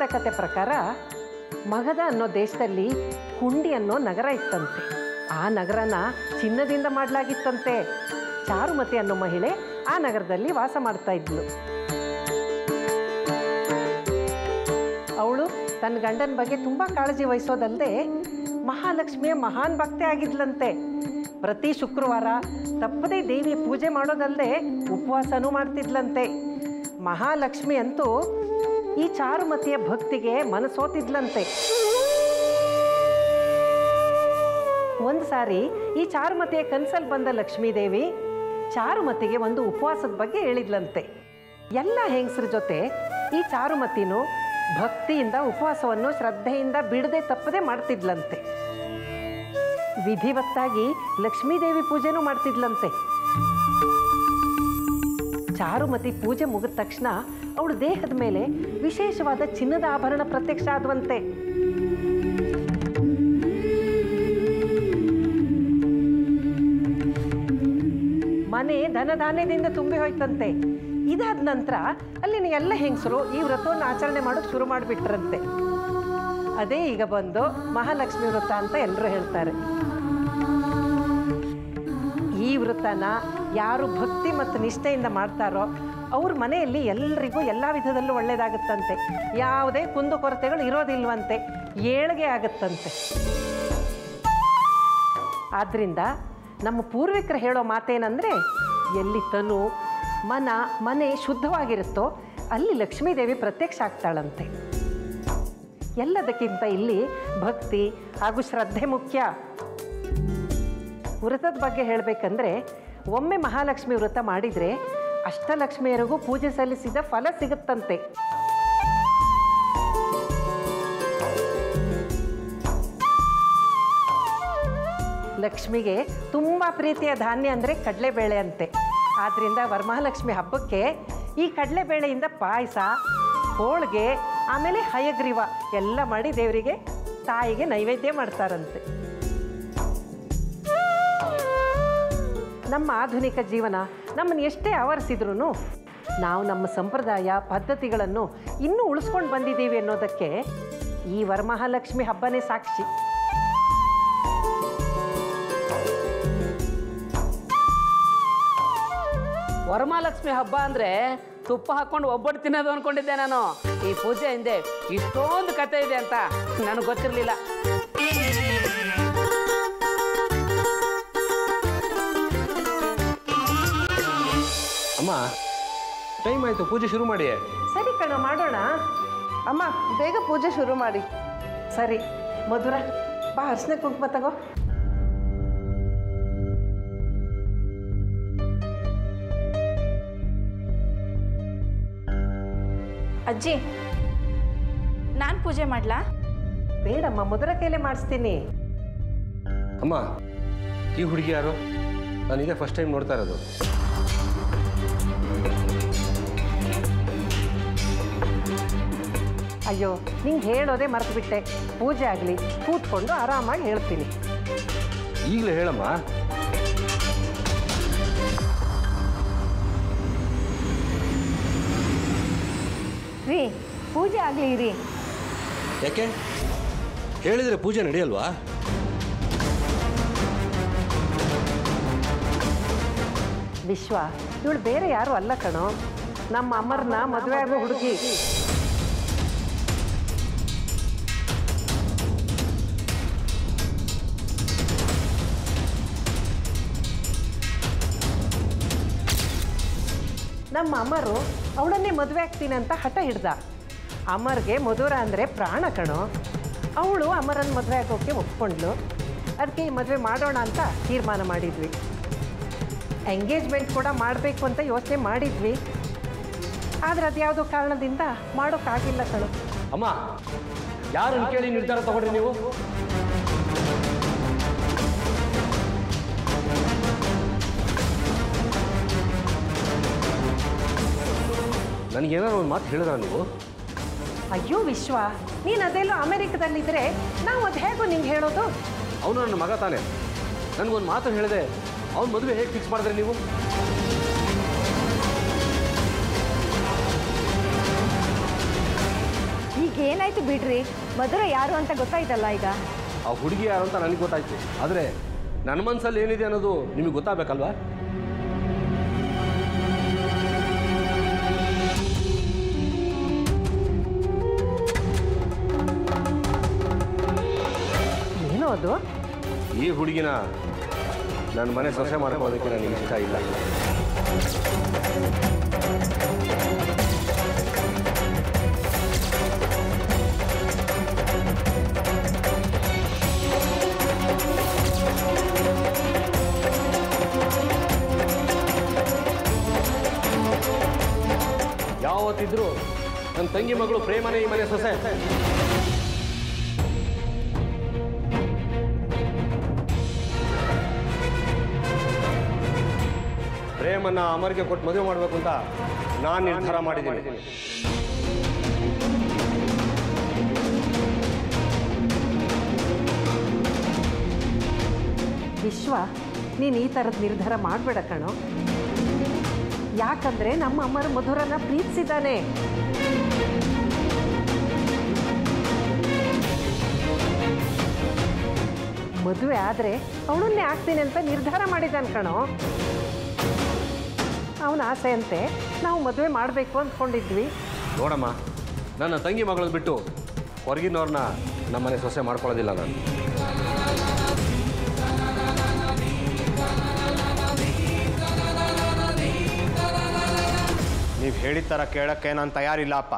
ಕತೆ ಪ್ರಕಾರ ಮಗಧ ಅನ್ನೋ ದೇಶದಲ್ಲಿ ಹುಂಡಿ ಅನ್ನೋ ನಗರ ಇತ್ತಂತೆ ಆ ನಗರನ ಚಿನ್ನದಿಂದ ಮಾಡಲಾಗಿತ್ತಂತೆ ಚಾರುಮತಿ ಅನ್ನೋ ಮಹಿಳೆ ಆ ನಗರದಲ್ಲಿ ವಾಸ ಮಾಡ್ತಾ ಇದ್ಲು ಅವಳು ತನ್ನ ಗಂಡನ ಬಗ್ಗೆ ತುಂಬ ಕಾಳಜಿ ವಹಿಸೋದಲ್ಲದೆ ಮಹಾಲಕ್ಷ್ಮಿಯ ಮಹಾನ್ ಭಕ್ತೆ ಆಗಿದ್ಲಂತೆ ಪ್ರತಿ ಶುಕ್ರವಾರ ತಪ್ಪದೇ ದೇವಿಯ ಪೂಜೆ ಮಾಡೋದಲ್ಲದೆ ಉಪವಾಸನೂ ಮಾಡ್ತಿದ್ಲಂತೆ ಮಹಾಲಕ್ಷ್ಮಿ ಅಂತೂ ಈ ಚಾರುಮತಿಯ ಭಕ್ತಿಗೆ ಮನಸೋತಿದ್ಲಂತೆ ಒಂದು ಸಾರಿ ಈ ಚಾರುಮತಿಯ ಕನ್ಸಲ್ಲಿ ಬಂದ ಲಕ್ಷ್ಮೀದೇವಿ ಚಾರುಮತಿಗೆ ಒಂದು ಉಪವಾಸದ ಬಗ್ಗೆ ಹೇಳಿದ್ಲಂತೆ ಎಲ್ಲ ಹೆಂಗಸ್ರ ಜೊತೆ ಈ ಚಾರುಮತಿನೂ ಭಕ್ತಿಯಿಂದ ಉಪವಾಸವನ್ನು ಶ್ರದ್ಧೆಯಿಂದ ಬಿಡದೆ ತಪ್ಪದೆ ಮಾಡ್ತಿದ್ಲಂತೆ ವಿಧಿವತ್ತಾಗಿ ಲಕ್ಷ್ಮೀದೇವಿ ಪೂಜೆನೂ ಮಾಡ್ತಿದ್ಲಂತೆ ಚಾರುಮತಿ ಪೂಜೆ ಮುಗಿದ ತಕ್ಷಣ ಅವಳ ದೇಹದ ಮೇಲೆ ವಿಶೇಷವಾದ ಚಿನ್ನದ ಆಭರಣ ಪ್ರತ್ಯಕ್ಷ ಆದವಂತೆ ಮನೆ ಧನಧಾನ್ಯದಿಂದ ತುಂಬಿ ಹೋಯ್ತಂತೆ ಇದಾದ ನಂತರ ಅಲ್ಲಿನ ಎಲ್ಲ ಹೆಂಗಸರು ಈ ವ್ರತವನ್ನು ಆಚರಣೆ ಮಾಡೋಕೆ ಶುರು ಮಾಡಿಬಿಟ್ರಂತೆ ಅದೇ ಈಗ ಬಂದು ಮಹಾಲಕ್ಷ್ಮಿ ವ್ರತ ಅಂತ ಎಲ್ಲರೂ ಹೇಳ್ತಾರೆ ಈ ವ್ರತನ ಯಾರು ಭಕ್ತಿ ಮತ್ತು ನಿಷ್ಠೆಯಿಂದ ಮಾಡ್ತಾರೋ ಅವ್ರ ಮನೆಯಲ್ಲಿ ಎಲ್ರಿಗೂ ಎಲ್ಲ ವಿಧದಲ್ಲೂ ಒಳ್ಳೆಯದಾಗುತ್ತಂತೆ ಯಾವುದೇ ಕುಂದುಕೊರತೆಗಳು ಇರೋದಿಲ್ವಂತೆ ಏಳಿಗೆ ಆಗುತ್ತಂತೆ ಆದ್ದರಿಂದ ನಮ್ಮ ಪೂರ್ವಿಕರು ಹೇಳೋ ಮಾತೇನೆಂದರೆ ಎಲ್ಲಿ ತನು ಮನ ಮನೆ ಶುದ್ಧವಾಗಿರುತ್ತೋ ಅಲ್ಲಿ ಲಕ್ಷ್ಮೀದೇವಿ ಪ್ರತ್ಯಕ್ಷ ಆಗ್ತಾಳಂತೆ ಎಲ್ಲದಕ್ಕಿಂತ ಇಲ್ಲಿ ಭಕ್ತಿ ಹಾಗೂ ಶ್ರದ್ಧೆ ಮುಖ್ಯ ವ್ರತದ ಬಗ್ಗೆ ಹೇಳಬೇಕಂದ್ರೆ ಒಮ್ಮೆ ಮಹಾಲಕ್ಷ್ಮಿ ವ್ರತ ಮಾಡಿದರೆ ಅಷ್ಟಲಕ್ಷ್ಮಿಯರಿಗೂ ಪೂಜೆ ಸಲ್ಲಿಸಿದ ಫಲ ಸಿಗುತ್ತಂತೆ ಲಕ್ಷ್ಮಿಗೆ ತುಂಬ ಪ್ರೀತಿಯ ಧಾನ್ಯ ಅಂದರೆ ಕಡಲೆಬೇಳೆ ಅಂತೆ ಆದ್ದರಿಂದ ವರಮಹಾಲಕ್ಷ್ಮಿ ಹಬ್ಬಕ್ಕೆ ಈ ಕಡಲೆಬೇಳೆಯಿಂದ ಪಾಯಸ ಹೋಳಿಗೆ ಆಮೇಲೆ ಹಯಗ್ರೀವ ಎಲ್ಲ ಮಾಡಿ ದೇವರಿಗೆ ತಾಯಿಗೆ ನೈವೇದ್ಯ ಮಾಡ್ತಾರಂತೆ ನಮ್ಮ ಆಧುನಿಕ ಜೀವನ ನಮ್ಮನ್ನು ಎಷ್ಟೇ ಆವರಿಸಿದ್ರೂ ನಾವು ನಮ್ಮ ಸಂಪ್ರದಾಯ ಪದ್ಧತಿಗಳನ್ನು ಇನ್ನೂ ಉಳಿಸ್ಕೊಂಡು ಬಂದಿದ್ದೀವಿ ಅನ್ನೋದಕ್ಕೆ ಈ ವರಮಹಾಲಕ್ಷ್ಮಿ ಹಬ್ಬನೇ ಸಾಕ್ಷಿ ವರಮಹಾಲಕ್ಷ್ಮಿ ಹಬ್ಬ ಅಂದ್ರೆ ತುಪ್ಪ ಹಾಕೊಂಡು ಒಬ್ಬಟ್ಟು ತಿನ್ನೋದು ಅನ್ಕೊಂಡಿದ್ದೆ ನಾನು ಈ ಪೂಜೆ ಹಿಂದೆ ಇಷ್ಟೊಂದು ಕತೆ ಇದೆ ಅಂತ ನನಗೆ ಗೊತ್ತಿರಲಿಲ್ಲ ಅಮ್ಮ ಟೈಮ್ ಆಯಿತು ಪೂಜೆ ಶುರು ಮಾಡಿ ಸರಿ ಕಣ ಮಾಡೋಣ ಅಮ್ಮ ಬೇಗ ಪೂಜೆ ಶುರು ಮಾಡಿ ಸರಿ ಮಧುರ ಬಾ ಅರ್ಶಿನ ಕುಂಕುಮ ತಗೋ ಅಜ್ಜಿ ನಾನು ಪೂಜೆ ಮಾಡ್ಲಾ ಬೇಡಮ್ಮ ಮಧುರ ಕೈಲೇ ಮಾಡಿಸ್ತೀನಿ ಅಮ್ಮ ಈ ಹುಡುಗಿ ಯಾರು ನಾನು ಇದೇ ಫಸ್ಟ್ ಟೈಮ್ ನೋಡ್ತಾ ಇರೋದು ಅಯ್ಯೋ ನಿಂಗೆ ಹೇಳೋದೇ ಮರೆತುಬಿಟ್ಟೆ ಪೂಜೆ ಆಗಲಿ ಕೂತ್ಕೊಂಡು ಆರಾಮಾಗಿ ಹೇಳ್ತೀನಿ ಈಗಲೇ ಹೇಳಮ್ಮ ರೀ ಪೂಜೆ ಆಗಲಿ ರೀ ಯಾಕೆ ಹೇಳಿದರೆ ಪೂಜೆ ನಡೆಯಲ್ವಾ ವಿಶ್ವ ಇವಳು ಬೇರೆ ಯಾರು ಅಲ್ಲ ಕಣೋ ನಮ್ಮ ಅಮ್ಮರನ್ನ ಮದುವೆ ಆಗೋ ಹುಡುಗಿ ನಮ್ಮ ಅಮ್ಮರು ಅವಳನ್ನೇ ಮದುವೆ ಆಗ್ತೀನಿ ಅಂತ ಹಠ ಹಿಡ್ದ ಅಮರ್ಗೆ ಮಧುರ ಅಂದರೆ ಪ್ರಾಣ ಕಣೋ ಅವಳು ಅಮರನ್ನ ಮದುವೆ ಆಗೋಕ್ಕೆ ಒಪ್ಕೊಂಡ್ಲು ಅದಕ್ಕೆ ಈ ಮದುವೆ ಮಾಡೋಣ ಅಂತ ತೀರ್ಮಾನ ಮಾಡಿದ್ವಿ ಎಂಗೇಜ್ಮೆಂಟ್ ಕೂಡ ಮಾಡಬೇಕು ಅಂತ ಯೋಚನೆ ಮಾಡಿದ್ವಿ ಆದರೆ ಅದು ಯಾವುದೋ ಕಾರಣದಿಂದ ಮಾಡೋಕ್ಕಾಗಿಲ್ಲ ಕಣೋ ಅಮ್ಮ ಯಾರನ್ನು ಕೇಳಿ ನಿರ್ಧಾರ ತಗೊಂಡ್ರಿ ನೀವು ನನಗೇನಾದ್ರು ಒಂದು ಮಾತು ಹೇಳಿದ್ರ ನೀವು ಅಯ್ಯೋ ವಿಶ್ವ ನೀನು ಅದೆಲ್ಲೋ ಅಮೆರಿಕದಲ್ಲಿದ್ದರೆ ನಾವು ಅದು ಹೇಗೋ ನಿಂಗೆ ಹೇಳೋದು ಅವನು ನನ್ನ ಮಗ ತಾನೆ ನನಗೊಂದು ಮಾತು ಹೇಳಿದೆ ಅವ್ನ ಮದುವೆ ಹೇಗೆ ಫಿಕ್ಸ್ ಮಾಡಿದ್ರಿ ನೀವು ಈಗ ಏನಾಯ್ತು ಬಿಡ್ರಿ ಮಧುರ ಯಾರು ಅಂತ ಗೊತ್ತಾಯ್ತಲ್ಲ ಈಗ ಆ ಹುಡುಗಿ ಯಾರು ಅಂತ ನನಗೆ ಗೊತ್ತಾಯ್ತು ಆದರೆ ನನ್ನ ಮನಸ್ಸಲ್ಲಿ ಏನಿದೆ ಅನ್ನೋದು ನಿಮಗೆ ಗೊತ್ತಾಗಬೇಕಲ್ವಾ ಏನೋ ಅದು ಈ ಹುಡುಗಿನ ನನ್ನ ಮನೆ ಸೊಸೆ ಮಾಡ್ಕೊಳ್ಳೋದಕ್ಕೆ ನನಗೆ ಇಷ್ಟ ಇಲ್ಲ ಯಾವತ್ತಿದ್ರು ನನ್ನ ತಂಗಿ ಮಗಳು ಪ್ರೇಮನೇ ಈ ಮನೆ ಸೊಸೆ ಪ್ರೇಮನ್ನ ಅಮರ್ಗೆ ಕೊಟ್ಟು ಮದುವೆ ಮಾಡಬೇಕು ಅಂತ ನಾನು ನಿರ್ಧಾರ ಮಾಡಿದ್ದೀನಿ ವಿಶ್ವ ನೀನು ಈ ಥರದ ನಿರ್ಧಾರ ಮಾಡಬೇಡ ಕಣೋ ಯಾಕಂದ್ರೆ ನಮ್ಮ ಅಮ್ಮರು ಮಧುರನ ಪ್ರೀತಿಸಿದ್ದಾನೆ ಮದುವೆ ಆದರೆ ಅವಳನ್ನೇ ಆಗ್ತೀನಿ ಅಂತ ನಿರ್ಧಾರ ಮಾಡಿದ್ದಾನೆ ಕಣೋ ಅವನ ಆಸೆ ಅಂತೆ ನಾವು ಮದುವೆ ಮಾಡಬೇಕು ಅಂದ್ಕೊಂಡಿದ್ವಿ ನೋಡಮ್ಮ ನನ್ನ ತಂಗಿ ಮಗಳನ್ನ ಬಿಟ್ಟು ಹೊರಗಿನವ್ರನ್ನ ನಮ್ಮನೆ ಸೊಸೆ ಮಾಡ್ಕೊಳ್ಳೋದಿಲ್ಲ ನಾನು ನೀವು ಹೇಳಿದ ಥರ ಕೇಳೋಕ್ಕೆ ನಾನು ತಯಾರಿಲ್ಲ ಅಪ್ಪ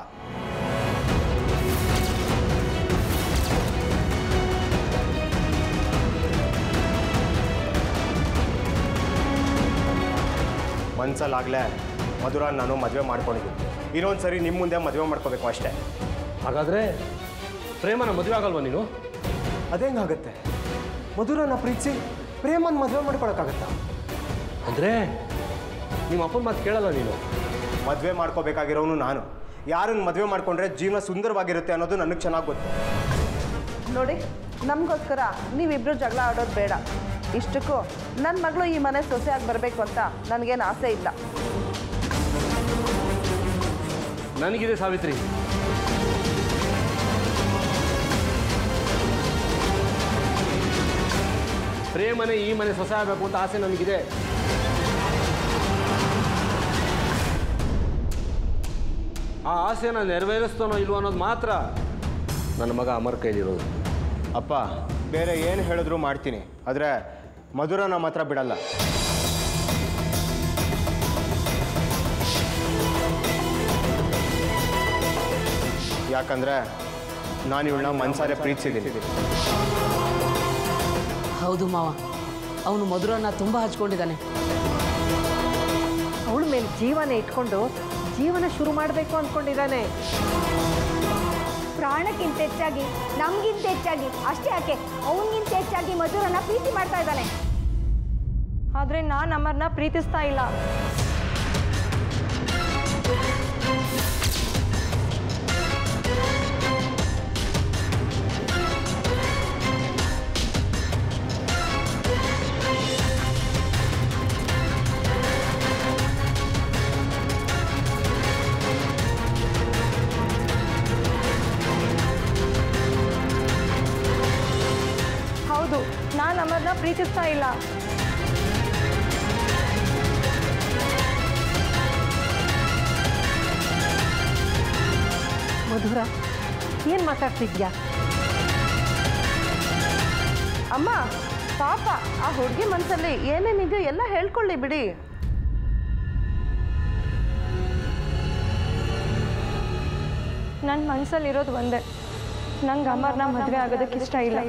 ಮನ್ಸಲ್ಲಾಗಲೇ ಮಧುರ ನಾನು ಮದುವೆ ಮಾಡ್ಕೊಂಡಿದ್ದೀನಿ ಇನ್ನೊಂದು ಸರಿ ನಿಮ್ಮ ಮುಂದೆ ಮದುವೆ ಮಾಡ್ಕೋಬೇಕು ಅಷ್ಟೇ ಹಾಗಾದರೆ ಪ್ರೇಮನ ಮದುವೆ ಆಗಲ್ವಾ ನೀನು ಅದೇಂಗಾಗತ್ತೆ ಮಧುರನ ಪ್ರೀತಿಸಿ ಪ್ರೇಮನ ಮದುವೆ ಮಾಡ್ಕೊಳಕ್ಕಾಗತ್ತಾ ಅಂದರೆ ನಿಮ್ಮ ಅಪ್ಪನ ಮಾತು ಕೇಳಲ್ಲ ನೀನು ಮದುವೆ ಮಾಡ್ಕೋಬೇಕಾಗಿರೋನು ನಾನು ಯಾರನ್ನ ಮದುವೆ ಮಾಡ್ಕೊಂಡ್ರೆ ಜೀವನ ಸುಂದರವಾಗಿರುತ್ತೆ ಅನ್ನೋದು ನನಗೆ ಚೆನ್ನಾಗಿ ಗೊತ್ತು ನೋಡಿ ನಮಗೋಸ್ಕರ ನೀವಿಬ್ರು ಜಗಳ ಆಡೋದು ಬೇಡ ಇಷ್ಟಕ್ಕೂ ನನ್ನ ಮಗಳು ಈ ಮನೆ ಸೊಸೆಯಾಗಿ ಬರಬೇಕು ಅಂತ ನನಗೇನು ಆಸೆ ಇಲ್ಲ ನನಗಿದೆ ಸಾವಿತ್ರಿ ಪ್ರೇಮನೆ ಈ ಮನೆ ಸೊಸೆ ಆಗಬೇಕು ಅಂತ ಆಸೆ ನನಗಿದೆ ಆ ಆಸೆನ ನೆರವೇರಿಸ್ತಾನೋ ಇಲ್ವೋ ಅನ್ನೋದು ಮಾತ್ರ ನನ್ನ ಮಗ ಅಮರ್ ಕೈಲಿರೋದು ಅಪ್ಪ ಬೇರೆ ಏನು ಹೇಳಿದ್ರು ಮಾಡ್ತೀನಿ ಆದರೆ ಮಧುರ ನಮ್ಮ ಹತ್ರ ಬಿಡಲ್ಲ ಯಾಕಂದ್ರೆ ನಾನು ಇವಳನ್ನ ಮನ್ಸಾರೆ ಪ್ರೀತಿಸಿದ್ದೀನಿ ಹೌದು ಮಾವ ಅವನು ಮಧುರನ್ನ ತುಂಬ ಹಚ್ಕೊಂಡಿದ್ದಾನೆ ಅವಳ ಮೇಲೆ ಜೀವನ ಇಟ್ಕೊಂಡು ಜೀವನ ಶುರು ಮಾಡಬೇಕು ಅಂದ್ಕೊಂಡಿದ್ದಾನೆ ಪ್ರಾಣಕ್ಕಿಂತ ಹೆಚ್ಚಾಗಿ ನಮ್ಗಿಂತ ಹೆಚ್ಚಾಗಿ ಅಷ್ಟೇ ಯಾಕೆ ಅವನಿಗಿಂತ ಹೆಚ್ಚಾಗಿ ಮಧುರನ ಪ್ರೀತಿ ಮಾಡ್ತಾ ಇದ್ದಾನೆ ಆದರೆ ನಾನು ಅಮರ್ನ ಪ್ರೀತಿಸ್ತಾ ಇಲ್ಲ ಹೌದು ನಾನು ಅಮರ್ನ ಪ್ರೀತಿಸ್ತಾ ಇಲ್ಲ ಮಧುರ ಏನು ಮಾತಾಡ್ತಿದ್ಯಾ ಅಮ್ಮ ಪಾಪ ಆ ಹುಡುಗಿ ಮನಸ್ಸಲ್ಲಿ ಏನೇನಿದೆಯೋ ಎಲ್ಲ ಹೇಳ್ಕೊಳ್ಳಿ ಬಿಡಿ ನನ್ನ ಮನಸ್ಸಲ್ಲಿರೋದು ಒಂದೇ ನಂಗೆ ಅಮರ್ನ ಮದುವೆ ಆಗೋದಕ್ಕೆ ಇಷ್ಟ ಇಲ್ಲ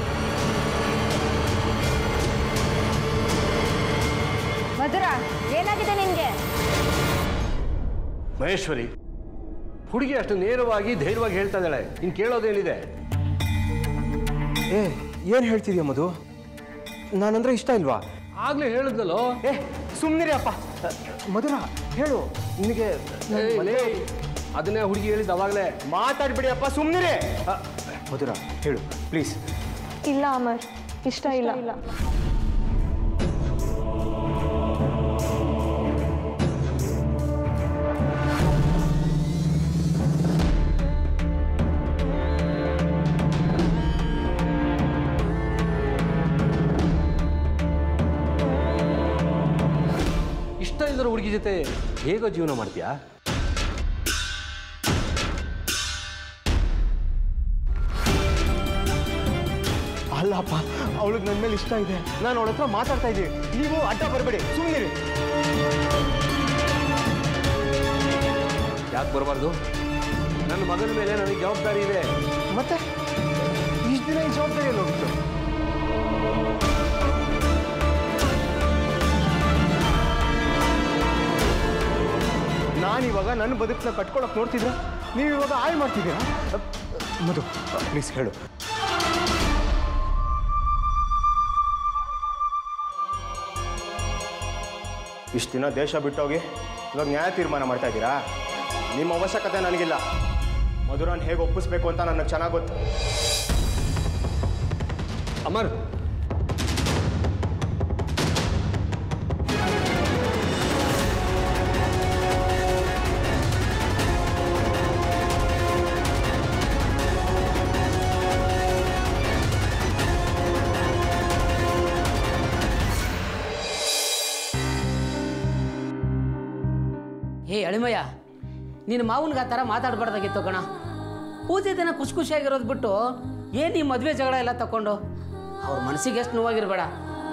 ಮಧುರ ಏನಾಗಿದೆ ನಿನಗೆ ಮಹೇಶ್ವರಿ ಹುಡುಗಿ ಅಷ್ಟು ನೇರವಾಗಿ ಧೈರ್ಯವಾಗಿ ಹೇಳ್ತಾ ಇದ್ದಾಳೆ ಇನ್ನು ಕೇಳೋದೇನಿದೆ ಏ ಏನು ಹೇಳ್ತಿದ್ಯಾ ಮಧು ನಾನಂದ್ರೆ ಇಷ್ಟ ಇಲ್ವಾ ಆಗ್ಲೇ ಹೇಳಿದ್ನಲ್ಲೋ ಏ ಸುಮ್ಮನಿರಿ ಅಪ್ಪ ಮಧುರ ಹೇಳು ನಿನಗೆ ಏಯ್, ಲೇ, ಅದನ್ನೇ ಹುಡುಗಿ ಹೇಳಿದ್ದು ಅವಾಗಲೇ ಮಾತಾಡ್ಬಿಡಿ ಅಪ್ಪ ಸುಮ್ಮನಿರಿ ಮಧುರ ಹೇಳು ಪ್ಲೀಸ್ ಇಲ್ಲ ಅಮರ್ ಇಷ್ಟ ಇಲ್ಲ ಇಲ್ಲ ಇಲ್ದಿರೋ ಹುಡುಗಿ ಜೊತೆ ಹೇಗೋ ಜೀವನ ಮಾಡ್ತೀಯಾ ಅಲ್ಲಪ್ಪ ಅವಳಿಗೆ ನನ್ನ ಮೇಲೆ ಇಷ್ಟ ಇದೆ ನಾನು ಅವಳ ಹತ್ರ ಮಾತಾಡ್ತಾ ಇದ್ದೀನಿ ನೀವು ಅಡ್ಡ ಬರಬೇಡಿ ಸುಮ್ಮನಿರಿ ಯಾಕೆ ಬರಬಾರ್ದು ನನ್ನ ಮಗನ ಮೇಲೆ ನನಗೆ ಜವಾಬ್ದಾರಿ ಇದೆ ಮತ್ತೆ ಇಷ್ಟು ದಿನ ಈ ಜವಾಬ್ದಾರಿ ಎಲ್ಲ ಹೋಗಿತ್ತು ನಾನಿವಾಗ ನನ್ನ ಬದುಕನ್ನ ಕಟ್ಕೊಳಕ್ ನೋಡ್ತಿದ್ರೆ ನೀವು ಇವಾಗ ಹಾಳು ಮಾಡ್ತಿದ್ದೀರಾ ಅಪ್, ಮಧು ಪ್ಲೀಸ್ ಹೇಳು ಇಷ್ಟು ದಿನ ದೇಶ ಬಿಟ್ಟೋಗಿ ಇವಾಗ ನ್ಯಾಯ ತೀರ್ಮಾನ ಮಾಡ್ತಾ ಇದ್ದೀರಾ ನಿಮ್ಮ ಅವಶ್ಯಕತೆ ನನಗಿಲ್ಲ ಮಧುರನ್ ಹೇಗೆ ಒಪ್ಪಿಸ್ಬೇಕು ಅಂತ ನನಗೆ ಚೆನ್ನಾಗಿ ಗೊತ್ತು ಅಮರ್ ಹೇ ಅಳಿಮಯ್ಯ ನಿನ್ನ ಮಾವನ್ಗೆ ಆ ಥರ ಮಾತಾಡ್ಬಾರ್ದಾಗಿತ್ತು ಕಣ ಪೂಜೆ ದಿನ ಖುಷಿ ಖುಷಿಯಾಗಿರೋದು ಬಿಟ್ಟು ಏನು ಈ ಮದುವೆ ಜಗಳ ಎಲ್ಲ ತಗೊಂಡು ಅವ್ರ ಮನಸ್ಸಿಗೆ ಎಷ್ಟು ನೋವಾಗಿರ್ಬೇಡ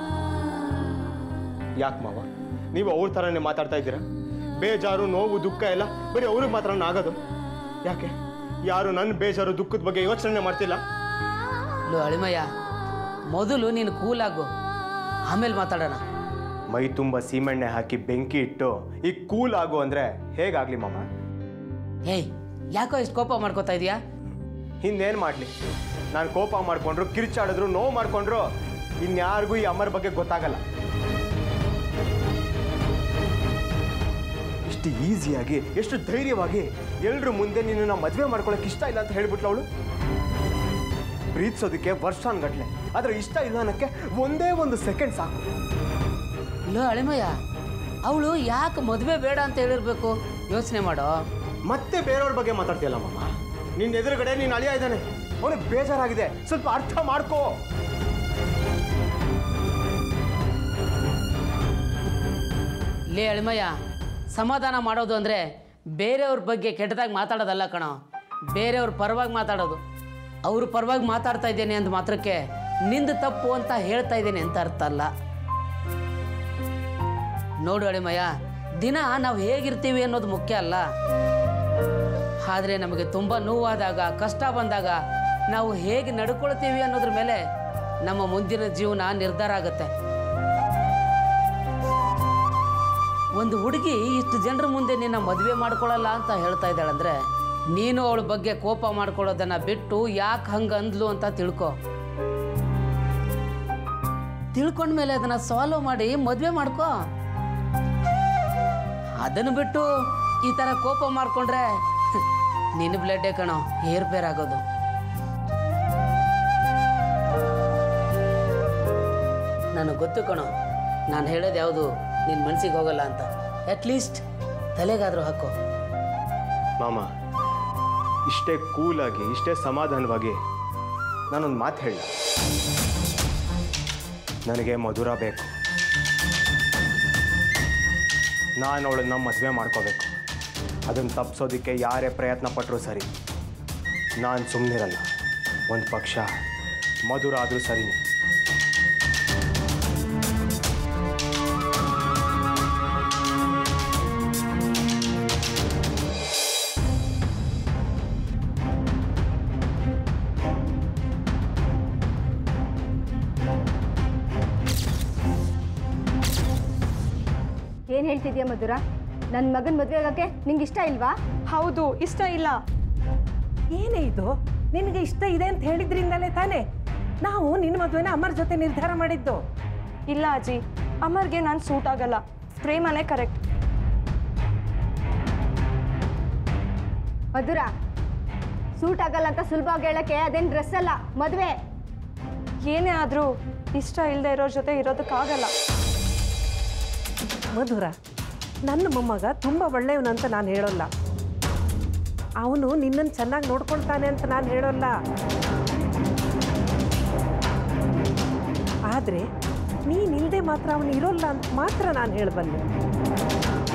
ಯಾಕೆ ಮಾವ ನೀವು ಅವ್ರ ಥರನೇ ಮಾತಾಡ್ತಾ ಇದ್ದೀರಾ ಬೇಜಾರು ನೋವು ದುಃಖ ಎಲ್ಲ ಬರೀ ಅವ್ರಿಗೆ ಮಾತ್ರ ಆಗೋದು ಯಾಕೆ ಯಾರು ನನ್ನ ಬೇಜಾರು ದುಃಖದ ಬಗ್ಗೆ ಯೋಚನೆ ಮಾಡ್ತಿಲ್ಲ ಲೋ ಅಳಿಮಯ್ಯ ಮೊದಲು ನೀನು ಕೂಲಾಗು ಆಮೇಲೆ ಮಾತಾಡೋಣ ಮೈ ತುಂಬ ಸೀಮೆಣ್ಣೆ ಹಾಕಿ ಬೆಂಕಿ ಇಟ್ಟು ಈಗ ಕೂಲ್ ಆಗು ಅಂದ್ರೆ ಹೇಗಾಗ್ಲಿ ಮಾಮ ಹೇಯ್ ಯಾಕೋ ಇಷ್ಟು ಕೋಪ ಮಾಡ್ಕೋತಾ ಇದೀಯಾ ಇನ್ನೇನು ಮಾಡಲಿ ನಾನು ಕೋಪ ಮಾಡ್ಕೊಂಡ್ರು ಕಿರ್ಚಾಡಿದ್ರು ನೋವು ಮಾಡ್ಕೊಂಡ್ರು ಇನ್ಯಾರಿಗೂ ಈ ಅಮ್ಮರ ಬಗ್ಗೆ ಗೊತ್ತಾಗಲ್ಲ ಇಷ್ಟು ಈಸಿಯಾಗಿ ಎಷ್ಟು ಧೈರ್ಯವಾಗಿ ಎಲ್ರ ಮುಂದೆ ನಿನ್ನ ಮದುವೆ ಮಾಡ್ಕೊಳಕ್ ಇಷ್ಟ ಇಲ್ಲ ಅಂತ ಹೇಳ್ಬಿಟ್ಲು ಅವಳು ಪ್ರೀತಿಸೋದಕ್ಕೆ ವರ್ಷಾನ್ಗಟ್ಲೆ ಆದ್ರೆ ಇಷ್ಟ ಇಲ್ಲ ಅನ್ನಕ್ಕೆ ಒಂದೇ ಒಂದು ಸೆಕೆಂಡ್ ಸಾಕು ಲೋ ಅಳಿಮಯ್ಯ ಅವಳು ಯಾಕೆ ಮದುವೆ ಬೇಡ ಅಂತ ಹೇಳಿರ್ಬೇಕು ಯೋಚನೆ ಮಾಡೋ ಮತ್ತೆ ಬೇರೆಯವ್ರ ಬಗ್ಗೆ ಮಾತಾಡ್ತೀಯಲ್ಲ ಮಾಮ ನಿನ್ನ ಎದುರುಗಡೆ ನೀನು ಅಳಿಯ ಇದ್ದಾನೆ ಅವನಿಗೆ ಬೇಜಾರಾಗಿದೆ ಸ್ವಲ್ಪ ಅರ್ಥ ಮಾಡ್ಕೋ ಲೇ ಅಳಿಮಯ್ಯ ಸಮಾಧಾನ ಮಾಡೋದು ಅಂದರೆ ಬೇರೆಯವ್ರ ಬಗ್ಗೆ ಕೆಟ್ಟದಾಗಿ ಮಾತಾಡೋದಲ್ಲ ಕಣೋ ಬೇರೆಯವ್ರ ಪರವಾಗಿ ಮಾತಾಡೋದು ಅವ್ರ ಪರವಾಗಿ ಮಾತಾಡ್ತಾ ಇದ್ದೇನೆ ಅಂತ ಮಾತ್ರಕ್ಕೆ ನಿಂದು ತಪ್ಪು ಅಂತ ಹೇಳ್ತಾ ಇದ್ದೇನೆ ಅಂತ ಅರ್ಥ ಅಲ್ಲ ನೋಡು ಅಳಿಮಯ್ಯ ದಿನ ನಾವು ಹೇಗಿರ್ತೀವಿ ಅನ್ನೋದು ಮುಖ್ಯ ಅಲ್ಲ ಆದರೆ ನಮಗೆ ತುಂಬ ನೋವಾದಾಗ ಕಷ್ಟ ಬಂದಾಗ ನಾವು ಹೇಗೆ ನಡ್ಕೊಳ್ತೀವಿ ಅನ್ನೋದ್ರ ಮೇಲೆ ನಮ್ಮ ಮುಂದಿನ ಜೀವನ ನಿರ್ಧಾರ ಆಗುತ್ತೆ ಒಂದು ಹುಡುಗಿ ಇಷ್ಟು ಜನರ ಮುಂದೆ ನಿನ್ನ ಮದುವೆ ಮಾಡ್ಕೊಳ್ಳಲ್ಲ ಅಂತ ಹೇಳ್ತಾ ಇದ್ದಾಳಂದ್ರೆ ನೀನು ಅವಳ ಬಗ್ಗೆ ಕೋಪ ಮಾಡ್ಕೊಳ್ಳೋದನ್ನ ಬಿಟ್ಟು ಯಾಕೆ ಹಂಗೆ ಅಂದ್ಲು ಅಂತ ತಿಳ್ಕೊ ತಿಳ್ಕೊಂಡ್ಮೇಲೆ ಅದನ್ನ ಸಾಲ್ವ್ ಮಾಡಿ ಮದುವೆ ಮಾಡ್ಕೋ ಅದನ್ನು ಬಿಟ್ಟು ಈ ಥರ ಕೋಪ ಮಾಡ್ಕೊಂಡ್ರೆ ನಿನ್ನ ಬ್ಲಡ್ಡೇ ಕಣೋ ಏರ್ಪೇರ್ ಆಗೋದು ನನಗೆ ಗೊತ್ತು ಕಣೋ ನಾನು ಹೇಳೋದು ಯಾವುದು ನಿನ್ನ ಮನಸ್ಸಿಗೆ ಹೋಗಲ್ಲ ಅಂತ ಅಟ್ಲೀಸ್ಟ್ ತಲೆಗಾದರೂ ಹಾಕೋ ಮಾಮ ಇಷ್ಟೇ ಕೂಲಾಗಿ ಇಷ್ಟೇ ಸಮಾಧಾನವಾಗಿ ನಾನೊಂದು ಮಾತು ಹೇಳ ನನಗೆ ಮಧುರ ಬೇಕು ನಾನು ಅವಳನ್ನ ಮದುವೆ ಮಾಡ್ಕೋಬೇಕು ಅದನ್ನು ತಪ್ಪಿಸೋದಕ್ಕೆ ಯಾರೇ ಪ್ರಯತ್ನ ಪಟ್ಟರೂ ಸರಿ ನಾನು ಸುಮ್ಮನಿರಲ್ಲ ಒಂದು ಪಕ್ಷ ಮಧುರ ಆದರೂ ಸರಿನೇ ಏನು ಹೇಳ್ತಿದ್ಯಾ ಮಧುರ ನನ್ನ ಮಗನ ಮದುವೆ ಆಗೋಕ್ಕೆ ನಿಂಗೆ ಇಷ್ಟ ಇಲ್ವಾ ಹೌದು ಇಷ್ಟ ಇಲ್ಲ ಏನೇ ಇದು ನಿನಗೆ ಇಷ್ಟ ಇದೆ ಅಂತ ಹೇಳಿದ್ರಿಂದಲೇ ತಾನೇ ನಾವು ನಿನ್ನ ಮದುವೆನ ಅಮ್ಮರ ಜೊತೆ ನಿರ್ಧಾರ ಮಾಡಿದ್ದು ಇಲ್ಲ ಅಜ್ಜಿ ಅಮರ್ಗೆ ನಾನು ಸೂಟ್ ಆಗಲ್ಲ ಪ್ರೇಮನೇ ಕರೆಕ್ಟ್ ಮಧುರ ಸೂಟ್ ಆಗಲ್ಲ ಅಂತ ಸುಲಭವಾಗಿ ಹೇಳಕ್ಕೆ ಅದೇನು ಡ್ರೆಸ್ ಅಲ್ಲ ಮದುವೆ ಏನೇ ಆದರೂ ಇಷ್ಟ ಇಲ್ಲದೆ ಇರೋರ ಜೊತೆ ಇರೋದಕ್ಕಾಗಲ್ಲ ಮಧುರ ನನ್ನ ಮೊಮ್ಮಗ ತುಂಬ ಒಳ್ಳೆಯವನು ಅಂತ ನಾನು ಹೇಳೋಲ್ಲ ಅವನು ನಿನ್ನನ್ನು ಚೆನ್ನಾಗಿ ನೋಡ್ಕೊಳ್ತಾನೆ ಅಂತ ನಾನು ಹೇಳೋಲ್ಲ ಆದರೆ ನೀನಿಲ್ಲದೆ ಮಾತ್ರ ಅವನು ಇರೋಲ್ಲ ಅಂತ ಮಾತ್ರ ನಾನು ಹೇಳಬಲ್ಲೆ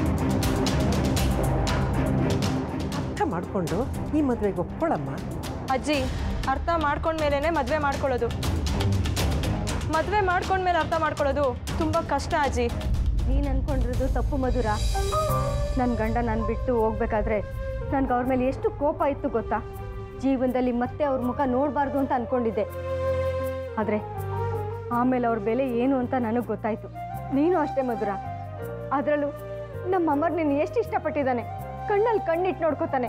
ಮಾಡಿಕೊಂಡು ಈ ಮದುವೆಗೆ ಒಪ್ಕೊಳ್ಳಮ್ಮ ಅಜ್ಜಿ ಅರ್ಥ ಮಾಡ್ಕೊಂಡ್ಮೇಲೆ ಮದುವೆ ಮಾಡ್ಕೊಳ್ಳೋದು ಮದುವೆ ಮಾಡ್ಕೊಂಡ್ಮೇಲೆ ಅರ್ಥ ಮಾಡ್ಕೊಳ್ಳೋದು ತುಂಬ ಕಷ್ಟ ಅಜ್ಜಿ ನೀನು ಅನ್ಕೊಂಡಿರೋದು ತಪ್ಪು ಮಧುರ ನನ್ನ ಗಂಡ ನಾನು ಬಿಟ್ಟು ಹೋಗ್ಬೇಕಾದ್ರೆ ನನಗೆ ಅವ್ರ ಮೇಲೆ ಎಷ್ಟು ಕೋಪ ಇತ್ತು ಗೊತ್ತಾ ಜೀವನದಲ್ಲಿ ಮತ್ತೆ ಅವ್ರ ಮುಖ ನೋಡಬಾರ್ದು ಅಂತ ಅಂದ್ಕೊಂಡಿದ್ದೆ ಆದರೆ ಆಮೇಲೆ ಅವ್ರ ಬೆಲೆ ಏನು ಅಂತ ನನಗೆ ಗೊತ್ತಾಯಿತು ನೀನು ಅಷ್ಟೇ ಮಧುರ ಅದರಲ್ಲೂ ನಮ್ಮ ಅಮ್ಮರ್ ನೀನು ಎಷ್ಟು ಇಷ್ಟಪಟ್ಟಿದ್ದಾನೆ ಕಣ್ಣಲ್ಲಿ ಕಣ್ಣಿಟ್ಟು ನೋಡ್ಕೋತಾನೆ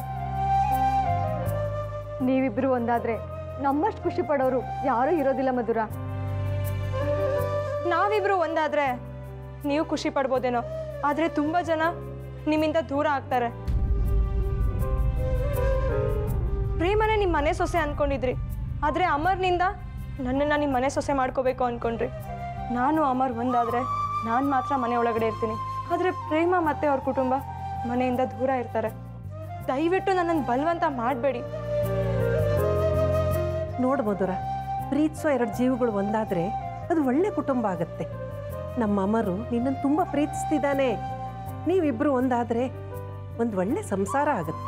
ನೀವಿಬ್ಬರು ಒಂದಾದರೆ ನಮ್ಮಷ್ಟು ಖುಷಿ ಪಡೋರು ಯಾರೂ ಇರೋದಿಲ್ಲ ಮಧುರ ನಾವಿಬ್ರು ಒಂದಾದ್ರೆ ನೀವು ಖುಷಿ ಪಡ್ಬೋದೇನೋ ಆದರೆ ತುಂಬ ಜನ ನಿಮ್ಮಿಂದ ದೂರ ಆಗ್ತಾರೆ ಪ್ರೇಮನೇ ನಿಮ್ಮ ಮನೆ ಸೊಸೆ ಅನ್ಕೊಂಡಿದ್ರಿ ಆದರೆ ಅಮರ್ನಿಂದ ನನ್ನನ್ನು ನಿಮ್ಮ ಮನೆ ಸೊಸೆ ಮಾಡ್ಕೋಬೇಕು ಅನ್ಕೊಂಡ್ರಿ ನಾನು ಅಮರ್ ಒಂದಾದರೆ ನಾನು ಮಾತ್ರ ಮನೆ ಒಳಗಡೆ ಇರ್ತೀನಿ ಆದರೆ ಪ್ರೇಮ ಮತ್ತೆ ಅವ್ರ ಕುಟುಂಬ ಮನೆಯಿಂದ ದೂರ ಇರ್ತಾರೆ ದಯವಿಟ್ಟು ನನ್ನನ್ನು ಬಲವಂತ ಮಾಡಬೇಡಿ ನೋಡು ಮಧುರ ಪ್ರೀತಿಸೋ ಎರಡು ಜೀವಗಳು ಒಂದಾದರೆ ಅದು ಒಳ್ಳೆ ಕುಟುಂಬ ಆಗುತ್ತೆ ನಮ್ಮ ಅಮರು ನಿನ್ನನ್ನು ತುಂಬ ಪ್ರೀತಿಸ್ತಿದ್ದಾನೆ ನೀವಿಬ್ಬರು ಒಂದಾದರೆ ಒಂದು ಒಳ್ಳೆ ಸಂಸಾರ ಆಗುತ್ತೆ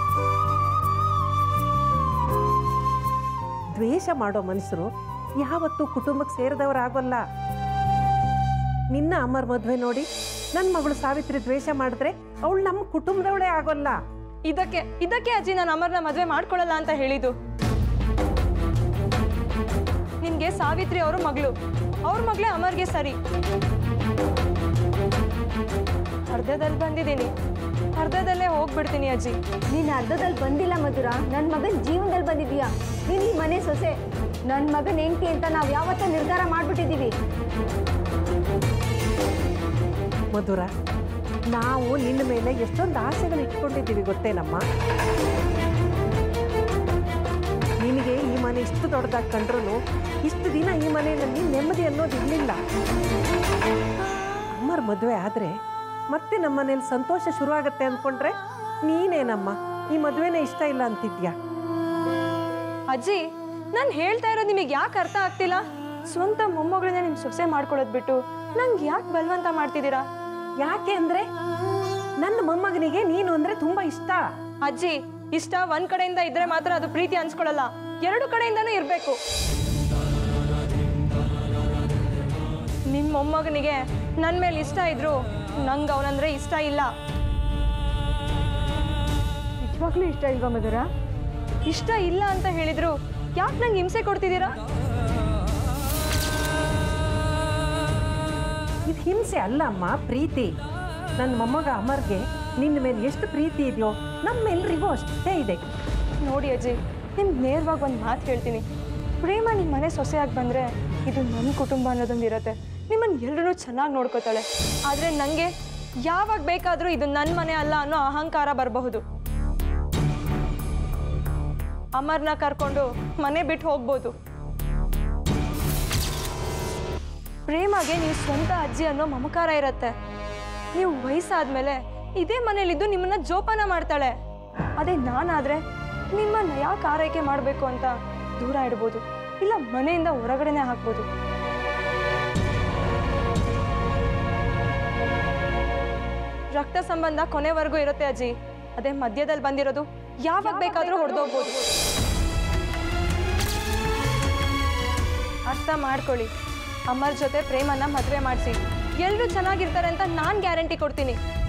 ದ್ವೇಷ ಮಾಡೋ ಮನುಷ್ಯರು ಯಾವತ್ತೂ ಕುಟುಂಬಕ್ಕೆ ಸೇರಿದವರಾಗೋಲ್ಲ ನಿನ್ನ ಅಮರ್ ಮದುವೆ ನೋಡಿ ನನ್ನ ಮಗಳು ಸಾವಿತ್ರಿ ದ್ವೇಷ ಮಾಡಿದ್ರೆ ಅವಳು ನಮ್ಮ ಕುಟುಂಬದವಳೇ ಆಗೋಲ್ಲ ಇದಕ್ಕೆ ಇದಕ್ಕೆ ಅಜ್ಜಿ ನಾನು ಅಮರ್ನ ಮದುವೆ ಮಾಡ್ಕೊಳ್ಳಲ್ಲ ಅಂತ ಹೇಳಿದ್ದು ನಿನ್ಗೆ ಸಾವಿತ್ರಿ ಅವರು ಮಗಳು ಅವ್ರ ಮಗಳೇ ಅಮರ್ಗೆ ಸರಿ ಅರ್ಧದಲ್ಲಿ ಬಂದಿದ್ದೀನಿ ಅರ್ಧದಲ್ಲೇ ಹೋಗ್ಬಿಡ್ತೀನಿ ಅಜ್ಜಿ ನೀನು ಅರ್ಧದಲ್ಲಿ ಬಂದಿಲ್ಲ ಮಧುರ ನನ್ನ ಮಗನ ಜೀವನದಲ್ಲಿ ಬಂದಿದೀಯಾ ನೀನು ಈ ಮನೆ ಸೊಸೆ ನನ್ನ ಮಗನ ಹೆಂಡತಿ ಅಂತ ನಾವು ಯಾವತ್ತೂ ನಿರ್ಧಾರ ಮಾಡಿಬಿಟ್ಟಿದ್ದೀವಿ ಮಧುರ ನಾವು ನಿನ್ನ ಮೇಲೆ ಎಷ್ಟೊಂದು ಆಸೆಗಳು ಇಟ್ಕೊಂಡಿದ್ದೀವಿ ಗೊತ್ತೇನಮ್ಮ ನಿನಗೆ ಈ ಮನೆ ಇಷ್ಟು ದೊಡ್ಡದಾಗಿ ಕಂಡ್ರು ಇಷ್ಟು ದಿನ ಈ ಮನೆಯಲ್ಲಿ ನೆಮ್ಮದಿ ಅನ್ನೋದು ಇರಲಿಲ್ಲ ಅಮ್ಮರ ಮದುವೆ ಆದರೆ ಮತ್ತೆ ನಮ್ಮ ಮನೇಲಿ ಸಂತೋಷ ಶುರುವಾಗತ್ತೆ ಅಂದ್ಕೊಂಡ್ರೆ ನೀನೇನಮ್ಮ ಈ ಮದುವೆನೇ ಇಷ್ಟ ಇಲ್ಲ ಅಂತಿದ್ಯಾ ಅಜ್ಜಿ ನಾನು ಹೇಳ್ತಾ ಇರೋದು ನಿಮಗೆ ಯಾಕೆ ಅರ್ಥ ಆಗ್ತಿಲ್ಲ ಸ್ವಂತ ಮೊಮ್ಮಗಳನ್ನ ನಿಮ್ಮ ಸೊಸೆ ಮಾಡ್ಕೊಳ್ಳೋದು ಬಿಟ್ಟು ನಂಗೆ ಯಾಕೆ ಬಲವಂತ ಮಾಡ್ತಿದ್ದೀರಾ ಯಾಕೆ ಅಂದರೆ ನನ್ನ ಮೊಮ್ಮಗನಿಗೆ ನೀನು ಅಂದರೆ ತುಂಬ ಇಷ್ಟ ಅಜ್ಜಿ ಇಷ್ಟ ಒಂದ್ ಕಡೆಯಿಂದ ಇದ್ರೆ ಮಾತ್ರ ಅದು ಪ್ರೀತಿ ಅನ್ಸ್ಕೊಳ್ಳಲ್ಲ ಎರಡು ಕಡೆಯಿಂದನೂ ಇರಬೇಕು ನಿಮ್ಮ ಮೊಮ್ಮಗನಿಗೆ ನನ್ನ ಮೇಲೆ ಇಷ್ಟ ಇದ್ರು ನಂಗೆ ಅವನಂದ್ರೆ ಇಷ್ಟ ಇಲ್ಲ ನಿಜವಾಗ್ಲೂ ಇಷ್ಟ ಇಲ್ವಾ ಮಧುರ ಇಷ್ಟ ಇಲ್ಲ ಅಂತ ಹೇಳಿದ್ರು ಯಾಕೆ ನಂಗೆ ಹಿಂಸೆ ಕೊಡ್ತಿದ್ದೀರಾ ಇದು ಹಿಂಸೆ ಅಲ್ಲ ಅಮ್ಮ ಪ್ರೀತಿ ನನ್ನ ಮೊಮ್ಮಗ ಅಮರ್ಗೆ ನಿನ್ನ ಮೇಲೆ ಎಷ್ಟು ಪ್ರೀತಿ ಇದೆಯೋ ನಮ್ಮೆಲ್ರಿಗೂ ಅಷ್ಟೇ ಇದೆ ನೋಡಿ ಅಜ್ಜಿ ನಿಮ್ಗೆ ನೇರವಾಗಿ ಒಂದು ಮಾತು ಹೇಳ್ತೀನಿ ಪ್ರೇಮ ನಿಮ್ಮ ಮನೆ ಸೊಸೆಯಾಗಿ ಬಂದರೆ ಇದು ನನ್ನ ಕುಟುಂಬ ಅನ್ನೋದೊಂದು ಇರುತ್ತೆ ನಿಮ್ಮನ್ನು ಎಲ್ಲರೂ ಚೆನ್ನಾಗಿ ನೋಡ್ಕೋತಾಳೆ ಆದರೆ ನನಗೆ ಯಾವಾಗ ಬೇಕಾದರೂ ಇದು ನನ್ನ ಮನೆ ಅಲ್ಲ ಅನ್ನೋ ಅಹಂಕಾರ ಬರಬಹುದು ಅಮರ್ನ ಕರ್ಕೊಂಡು ಮನೆ ಬಿಟ್ಟು ಹೋಗ್ಬೋದು ಪ್ರೇಮಗೆ ನೀವು ಸ್ವಂತ ಅಜ್ಜಿ ಅನ್ನೋ ಮಮಕಾರ ಇರತ್ತೆ ನೀವು ವಯಸ್ಸಾದ್ಮೇಲೆ ಇದೇ ಮನೇಲಿದ್ದು ನಿಮ್ಮನ್ನ ಜೋಪಾನ ಮಾಡ್ತಾಳೆ ಅದೇ ನಾನಾದ್ರೆ ನಿಮ್ಮನ್ನ ಯಾಕೆ ಆರೈಕೆ ಮಾಡಬೇಕು ಅಂತ ದೂರ ಇಡ್ಬೋದು ಇಲ್ಲ ಮನೆಯಿಂದ ಹೊರಗಡೆನೆ ಹಾಕ್ಬೋದು ರಕ್ತ ಸಂಬಂಧ ಕೊನೆವರೆಗೂ ಇರುತ್ತೆ ಅಜ್ಜಿ ಅದೇ ಮಧ್ಯದಲ್ಲಿ ಬಂದಿರೋದು ಯಾವಾಗ ಬೇಕಾದರೂ ಹೊಡೆದೋಗ್ಬೋದು ಅರ್ಥ ಮಾಡ್ಕೊಳ್ಳಿ ಅಮ್ಮರ ಜೊತೆ ಪ್ರೇಮನ್ನ ಮದುವೆ ಮಾಡಿಸಿ ಎಲ್ಲರೂ ಚೆನ್ನಾಗಿರ್ತಾರೆ ಅಂತ ನಾನು ಗ್ಯಾರಂಟಿ ಕೊಡ್ತೀನಿ